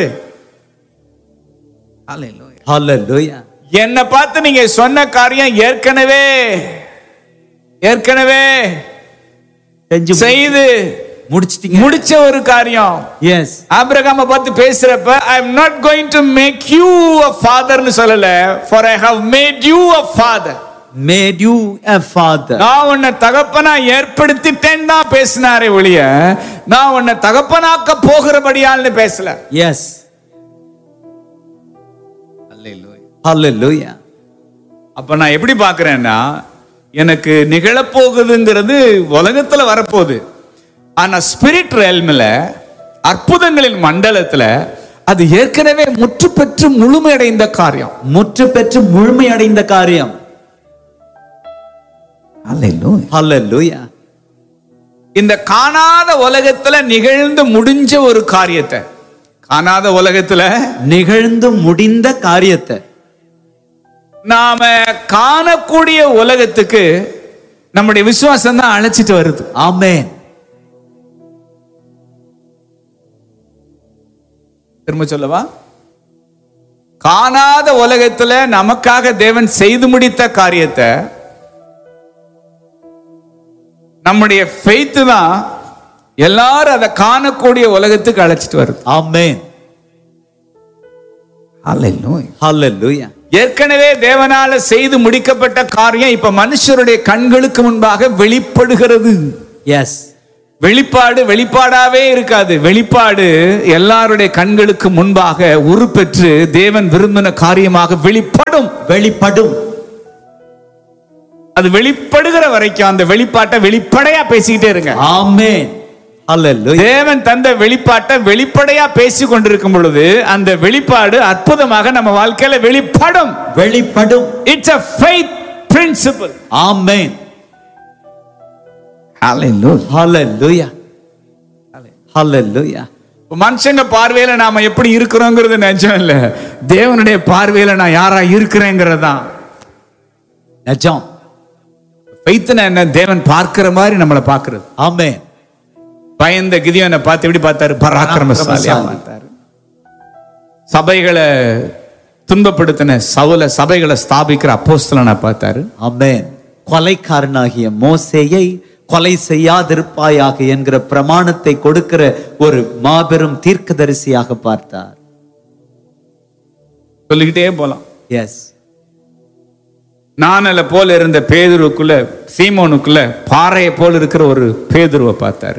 ஹalleluya என்னை பார்த்து நீங்க சொன்ன காரியம் ஏற்கனவே ஏற்கனவே செஞ்சு செய்து முடிச்சிட்டீங்க முடிச்ச ஒரு காரியம் எஸ் ஆபிரகாம பார்த்து பேசுறப்ப I am not going to make you a ஃபாதர்னு சொல்லல for I have made you a father made you a father நான் உன்னை தகப்பனா ஏற்படுத்திட்டேன்னு தான் பேசினாரே ஒழிய நான் உன்னை தகப்பனாக்க போகிறபடியால்னு பேசல yes hallelujah அப்ப நான் எப்படி பார்க்கிறேன்னா எனக்கு நிகழப்போகுதுங்கிறது உலகத்துல வரப்போகுது ஆனா ஸ்பிரிட் ரேல்மில் அற்புதங்களின் மண்டலத்துல அது ஏற்கனவே முற்று பெற்று முழுமையடைந்த காரியம் முற்று பெற்று முழுமை அடைந்த காரியம் hallelujah இந்த காணாத உலகத்துல நிகழ்ந்து முடிஞ்ச ஒரு காரியத்தை காணாத உலகத்துல நிகழ்ந்து முடிந்த காரியத்தை நாம காணக்கூடிய உலகத்துக்கு நம்முடைய விசுவாசம் தான் அழைச்சிட்டு வருது ஆமென் திரும்ப சொல்லவா காணாத உலகத்துல நமக்காக தேவன் செய்து முடித்த காரியத்தை நம்முடைய ஃபெய்த் தான் எல்லாரும் அதை காணக்கூடிய உலகத்துக்கு அழைச்சிட்டு வருது ஆமென் hallelujah ஏற்கனவே தேவனால செய்து முடிக்கப்பட்ட காரியம் இப்ப மனுஷருடைய கண்களுக்கு முன்பாக வெளிப்படுகிறது எஸ் வெளிப்பாடு வெளிப்பாடாவே இருக்காது வெளிப்பாடு எல்லாருடைய கண்களுக்கு முன்பாக உருப்பெற்று தேவன் விரும்பின காரியமாக வெளிப்படும் வெளிப்படும் அது வெளிப்படுகிற வரைக்கும் அந்த வெளிப்பாட்டை வெளிப்படையா பேசிக்கிட்டே இருங்க ஆமென் ஹalleluya தேவன் தந்த வெளிப்பாட்டை வெளிப்படையா பேசி கொண்டிருக்கும் பொழுது அந்த வெளிப்பாடு அற்புதமாக நம்ம வாழ்க்கையில வெளிப்படும் வெளிப்படும் it's a faith principle amen hallelujah hallelujah hallelujah மனுஷங்க பார்வையில நாம எப்படி இருக்கிறோங்கிறது நிஜம் இல்ல தேவனுடைய பார்வையில நான் யாரா இருக்கிறேங்கிறது தான் நிஜம் ஃபெய்த்னா என்ன தேவன் பார்க்கிற மாதிரி நம்மளை பார்க்கிறது ஆமென் பயந்த கிதியோனை பார்த்து எப்படி பார்த்தாரு பராக்கிரமசாலியா பராக்கிரமசாலி. பார்த்தாரு சபைகளை துன்பப்படுத்தின சவுல சபைகளை ஸ்தாபிக்கிற அப்போஸ்தலனை பார்த்தாரு ஆமென் கொலைக்காரனாகிய மோசேயை கொலை செய்யாதிருப்பாயாக என்கிற பிரமாணத்தை கொடுக்கிற ஒரு மாபெரும் தீர்க்கதரிசியாக பார்த்தார் சொல்லிக்கிட்டே போலாம் எஸ் நானல போல இருந்த பேதுருக்குள்ள சீமோனுக்குள்ள பாறையை போல இருக்கிற ஒரு பேதுருவை பார்த்தாரு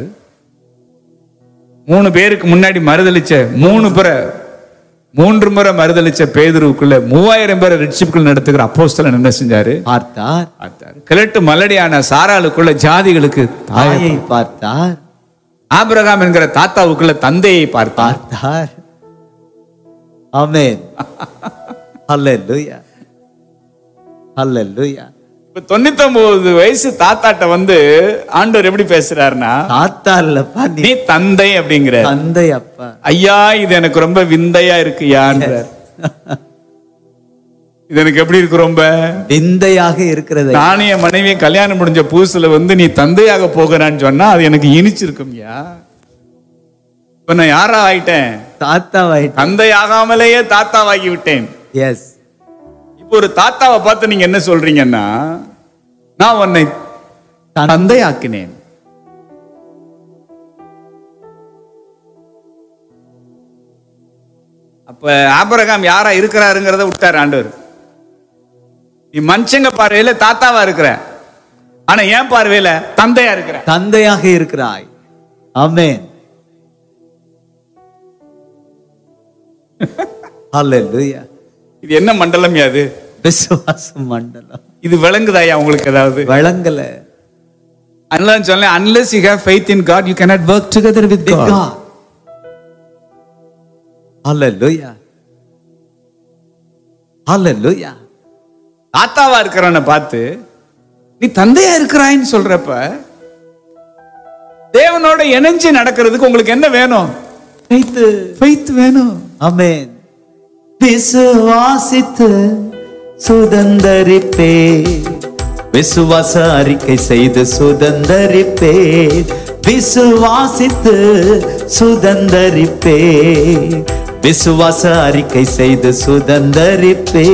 மூணு பேருக்கு முன்னாடி மறுதளிச்ச மூணு முறை மூன்று முறை மறுதளிச்ச பேதுருவுக்குள்ள மூவாயிரம் பேரை ரிட்ஷிப்புகள் நடத்துகிற அப்போஸ்தலன் என்ன செஞ்சாரு பார்த்தார் பார்த்தாரு கிழட்டு மலடியான சாராளுக்குள்ள ஜாதிகளுக்கு தாயை தாயை பார்த்தார் ஆபிரகாம் என்கிற தாத்தாவுக்குள்ள தந்தையை பார்த்தார் பார்த்தார் ஆமென் ஹalleluya ஹalleluya இப்ப தொண்ணூத்தி ஒன்பது வயசு தாத்தாட்ட வந்து ஆண்டவர் எப்படி பேசுறாருன்னா தாத்தா இல்லப்பா நீ நீ தந்தை அப்படிங்கிற தந்தை அப்பா ஐயா இது எனக்கு ரொம்ப விந்தையா இருக்குயான்றார் இது எனக்கு எப்படி இருக்கு ரொம்ப விந்தையாக இருக்கிறது நானே என் மனைவியை கல்யாணம் முடிஞ்ச புதுசுல வந்து நீ தந்தையாக போகிறான்னு சொன்னா அது எனக்கு இனிச்சிருக்கும்யா இப்ப நான் யாரா ஆயிட்டேன் தாத்தாவாயிட்டு தந்தை ஆகாமலேயே தாத்தாவாகி விட்டேன் எஸ் இப்போ ஒரு தாத்தாவை பார்த்து நீங்க என்ன சொல்றீங்கன்னா நான் உன்னை தந்தையாக்கினேன் அப்ப ஆபிரகாம் யாரா இருக்கிறாருங்கிறத விட்டார் ஆண்டவர் நீ மனுஷங்க பார்வையில தாத்தாவா இருக்கிற ஆனா ஏன் பார்வையில தந்தையா இருக்கிற தந்தையாக இருக்கிறாய் ஆமென் ஹalleluya இது என்ன மண்டலம் அது விசுவாச மண்டலம் இது விளங்குதாயா உங்களுக்கு ஏதாவது வழங்கல அதனால சொல்ல unless you have faith in God you cannot work together with God ஹalleluya ஹalleluya தாத்தாவா இருக்கிறவனை பார்த்து நீ தந்தையா இருக்கிறாய்ன்னு சொல்றப்ப தேவனோட இணைஞ்சு நடக்கிறதுக்கு உங்களுக்கு என்ன வேணும் faith faith வேணும் ஆமென் விசுவாசித்து சுதந்தரிப்பே விசுவாச அறிக்கை செய்து சுதந்தரிப்பே விசுவாசித்து சுதந்தரிப்பே விசுவாச அறிக்கை செய்து சுதந்தரிப்பே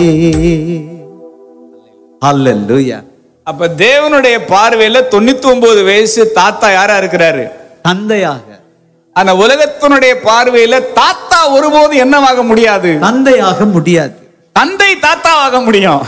அல்லேலூயா அப்ப தேவனுடைய பார்வையில தொண்ணூத்தி ஒன்பது வயசு தாத்தா யாரா இருக்கிறாரு தந்தையாக ஆனா உலகத்தினுடைய பார்வையில தாத்தா ஒருபோது என்னவாக முடியாது தந்தையாக முடியாது தந்தை தாத்தாவாக முடியும்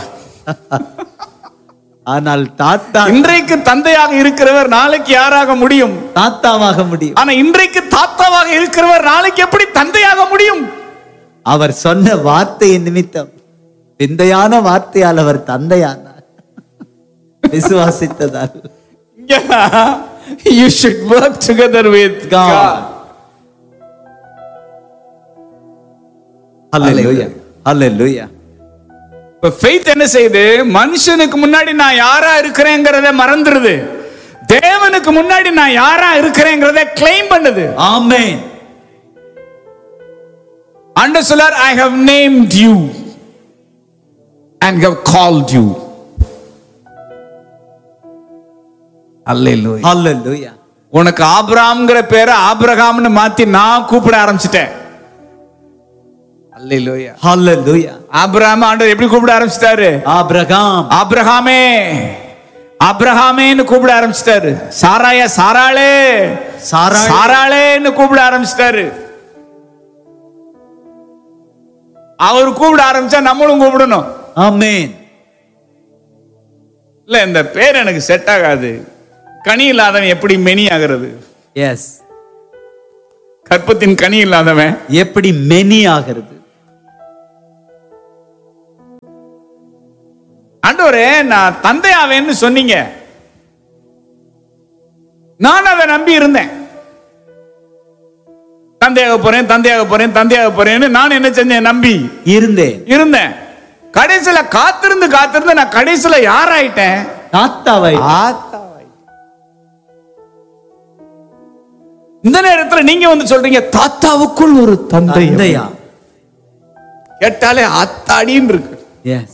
ஆனால் தாத்தா இன்றைக்கு தந்தையாக இருக்கிறவர் நாளைக்கு யாராக முடியும் தாத்தாவாக முடியும் ஆனா இன்றைக்கு தாத்தாவாக இருக்கிறவர் நாளைக்கு எப்படி தந்தையாக முடியும் அவர் சொன்ன வார்த்தையின் நிமித்தம் விந்தையான வார்த்தையால் அவர் தந்தையானார் விசுவாசித்ததால் you should work together with God. God hallelujah hallelujah இப்ப ஃபெய்த் என்ன செய்யுது மனுஷனுக்கு முன்னாடி நான் யாரா இருக்கிறேங்கிறத மறந்துருது தேவனுக்கு முன்னாடி நான் யாரா இருக்கிறேங்கிறத கிளைம் பண்ணுது ஆமென் ஆண்டவர் சொல்லார் I have named you and have called you hallelujah hallelujah உனக்கு ஆபிரகாம்ங்கிற பேரை ஆபிரகாம்னு மாத்தி நான் கூப்பிட ஆரம்பிச்சிட்டேன் அல்லேலூயா அல்லேலூயா ஆபிரகாம் ஆண்டவர் எப்படி கூப்பிட ஆரம்பிச்சிட்டாரு ஆபிரகாம் ஆபிரகாமே ஆபிரகாமேன்னு கூப்பிட ஆரம்பிச்சிட்டாரு சாராயா சாராளே சாராளே. சாராளேன்னு கூப்பிட ஆரம்பிச்சிட்டாரு அவர் கூப்பிட ஆரம்பிச்சா நம்மளும் கூப்பிடணும் ஆமென் இல்ல இந்த பேர் எனக்கு செட் ஆகாது கனி இல்லாதவன் எப்படி மெனி ஆகிறது எஸ் கற்பத்தின் கனி இல்லாதவன் எப்படி மெனி ஆகிறது ஆண்டவரே நான் தந்தையாவேன்னு சொன்னீங்க நான் அதை நம்பி இருந்தேன் தந்தையாக போறேன் தந்தையாக போறேன் தந்தையாக போறேன்னு நான் என்ன செஞ்சேன் நம்பி இருந்தேன் இருந்தேன் கடைசியில காத்திருந்து காத்திருந்து நான் கடைசியில யாராயிட்டேன் தாத்தாவை இந்த நேரத்துல நீங்க வந்து சொல்றீங்க தாத்தாவுக்குள் ஒரு தந்தை தந்தையா கேட்டாலே அத்தாடின்னு இருக்கு எஸ்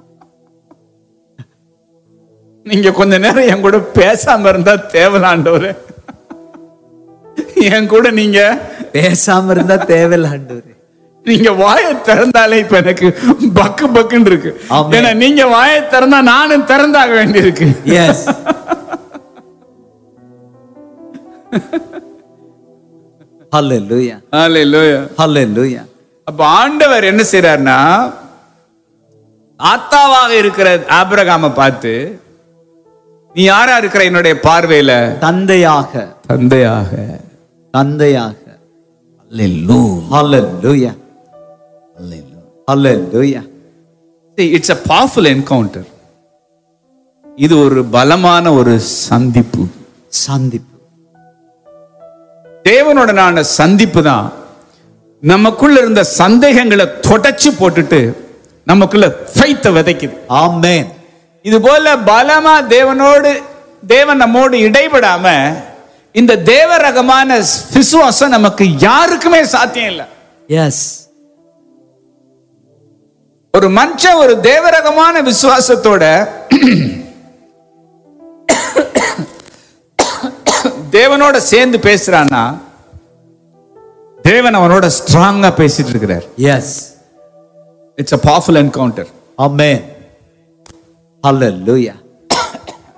நீங்க கொஞ்ச நேரம் என் கூட பேசாம இருந்தா தேவலாண்டவர் என் கூட நீங்க பேசாம இருந்தா தேவையில்ல ஆண்டவரே நீங்க வாயை திறந்தாலே இப்ப எனக்கு பக்கு பக்குன்னு இருக்கு ஆமென். ஏன்னா நீங்க வாயை திறந்தா நானும் திறந்தாக வேண்டியிருக்கு எஸ் ஹalleluya Hallelujah. ஹalleluya அப்ப ஆண்டவர் என்ன செய்றாருன்னா ஆத்தாவாக இருக்கிற ஆபிரகாம பார்த்து நீ யாரா இருக்கிற என்னுடைய பார்வையில தந்தையாக தந்தையாக தந்தையாக hallelujah hallelujah it's a powerful encounter இது ஒரு பலமான ஒரு சந்திப்பு சந்திப்பு தேவனுடனான சந்திப்பு தான் நமக்குள்ள இருந்த சந்தேகங்களை தொடச்சு போட்டுட்டு நமக்குள்ள ஃபைத்த விதைக்குது ஆமென் இது போல பலமா தேவனோடு தேவன் நம்மோடு இடைபடாம இந்த தேவ ரகமான விசுவாசம் நமக்கு யாருக்குமே சாத்தியம் இல்லை எஸ் ஒரு மனுஷன் ஒரு தேவரகமான விசுவாசத்தோட தேவனோட சேர்ந்து பேசுறான்னா தேவன் அவனோட ஸ்ட்ராங்கா பேசிட்டு இருக்கிறார் yes it's a powerful encounter amen hallelujah